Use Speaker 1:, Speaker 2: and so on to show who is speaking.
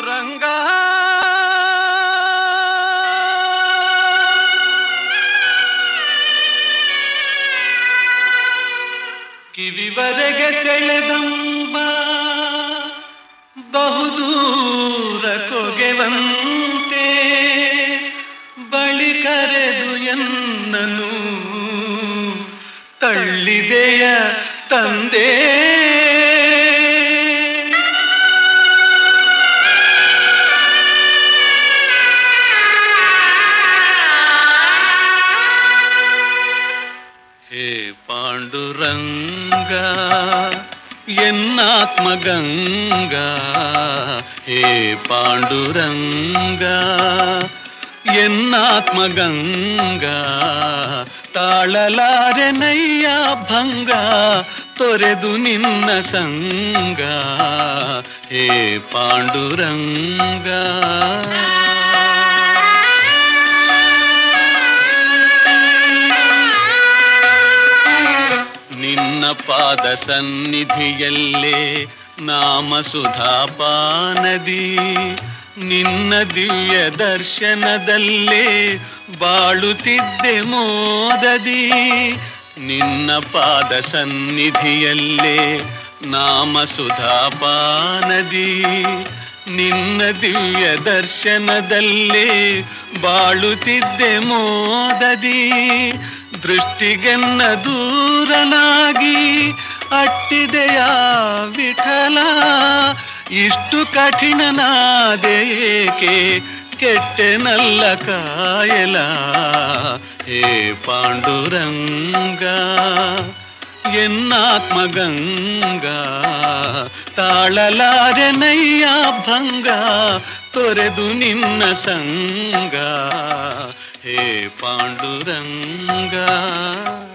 Speaker 1: ಪಾಂಡುರಂಗ ಕಿವಿವರೆಗೆ ಸೆಳೆದಂಬ ಬಹುದೂರ ಕೊಗೆವಂತೆ ಬಳಿ ಕರೆದು ಎನ್ನನು ತಳ್ಳಿದೆಯ ತಂದೆ ಹೇ ಪಾಂಡುರಂಗ ಎನ್ನಾತ್ಮಗಂಗ ಹೇ ಪಾಂಡುರಂಗ ಎನ್ನಾತ್ಮಗಂಗ ತಾಳಲಾರೆನಯ್ಯ ಭಂಗ ತೊರೆದು ನಿನ್ನ ಸಂಗ ಹೇ ಪಾಂಡುರಂಗ ನಿನ್ನ ಪಾದ ಸನ್ನಿಧಿಯಲ್ಲೇ ನಾಮ ಸುಧಾಪಾನದಿ ನಿನ್ನ ದಿವ್ಯ ದರ್ಶನದಲ್ಲೇ ಬಾಳುತ್ತಿದ್ದೆ ಮೋದದಿ ನಿನ್ನ ಪಾದ ಸನ್ನಿಧಿಯಲ್ಲೇ ನಾಮ ಸುಧಾಪಾನದಿ ನಿನ್ನ ದಿವ್ಯ ದರ್ಶನದಲ್ಲೇ ಬಾಳುತ್ತಿದ್ದೆ ಮೋದದಿ ದೃಷ್ಟಿಗೆನ್ನ ದೂರನಾಗಿ ಅಟ್ಟಿದೆಯ ವಿಠಲ ಇಷ್ಟು ಕಠಿಣನಾದೇಕೆ ಕೆಟ್ಟೆನಲ್ಲ ಕಾಯಲ ಹೇ ಪಾಂಡುರಂಗ ಎನ್ನಾತ್ಮಗಂಗ ತಾಳಲಾರೆನಯ್ಯ ಭಂಗ ತೊರೆದು ನಿನ್ನ ಸಂಗ ಹೇ ಪಾಂಡುರಂಗ